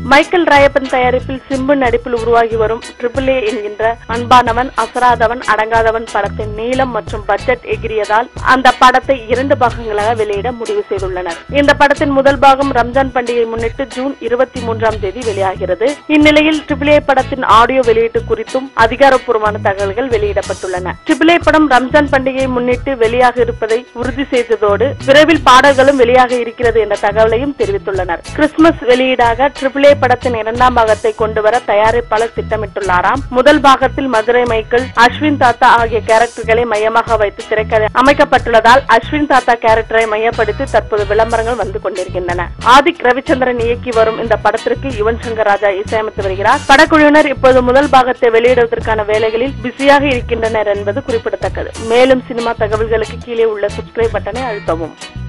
Michael Rayappan தயாரிப்பில் சிம்பு நடிப்பில் உருவாகி வரும் ட்ரிபிள் ஏ என்கின்ற அன்பானவன் அசராதவன் அடங்காதவன் படத்தின் நீளம் மற்றும் பட்ஜெட் எகிரியதால் அந்த படத்தை இரண்டு பாகங்களாக வெளியிட முடிவு செய்துள்ளனர் இந்த படத்தின் முதல் பாகம் ரம்ஜான் பண்டிகை முன்னிட்டு ஜூன் இருபத்தி மூன்றாம் தேதி வெளியாகிறது இந்நிலையில் ட்ரிபிள் ஏ படத்தின் ஆடியோ வெளியீட்டு குறித்தும் அதிகாரப்பூர்வமான தகவல்கள் வெளியிடப்பட்டுள்ளன ட்ரிபிள் ஏ படம் ரம்ஜான் பண்டிகையை முன்னிட்டு வெளியாக இருப்பதை உறுதி செய்ததோடு விரைவில் பாடல்களும் வெளியாக இருக்கிறது என்ற தகவலையும் தெரிவித்துள்ளனர் கிறிஸ்துமஸ் வெளியீடாக ட்ரிபிள் ஏ படத்தின் இரண்டாம் பாகத்தை கொண்டுவர தயாரிப்பாளர் திட்டமிட்டுள்ளாராம் முதல் பாகத்தில் மதுரை மைக்கேல் அஸ்வின் தாத்தா ஆகிய கேரக்டர்களை மையமாக வைத்து திரைக்கதை அமைக்கப்பட்டுள்ளதால் அஸ்வின் தாத்தா கேரக்டரை மையப்படுத்தி தற்போது விளம்பரங்கள் வந்து கொண்டிருக்கின்றன ஆதிக் ரவிச்சந்திரன் இயக்கி வரும் இந்த படத்திற்கு யுவன் சங்கர் ராஜா இசையமைத்து வருகிறார் படக்குழுவினர் இப்போது முதல் பாகத்தை வெளியிடுவதற்கான வேலைகளில் பிஸியாக இருக்கின்றனர் என்பது குறிப்பிடத்தக்கது மேலும் சினிமா தகவல்களுக்கு கீழே உள்ள சப்ஸ்கிரைப் பட்டனை அழுத்தவும்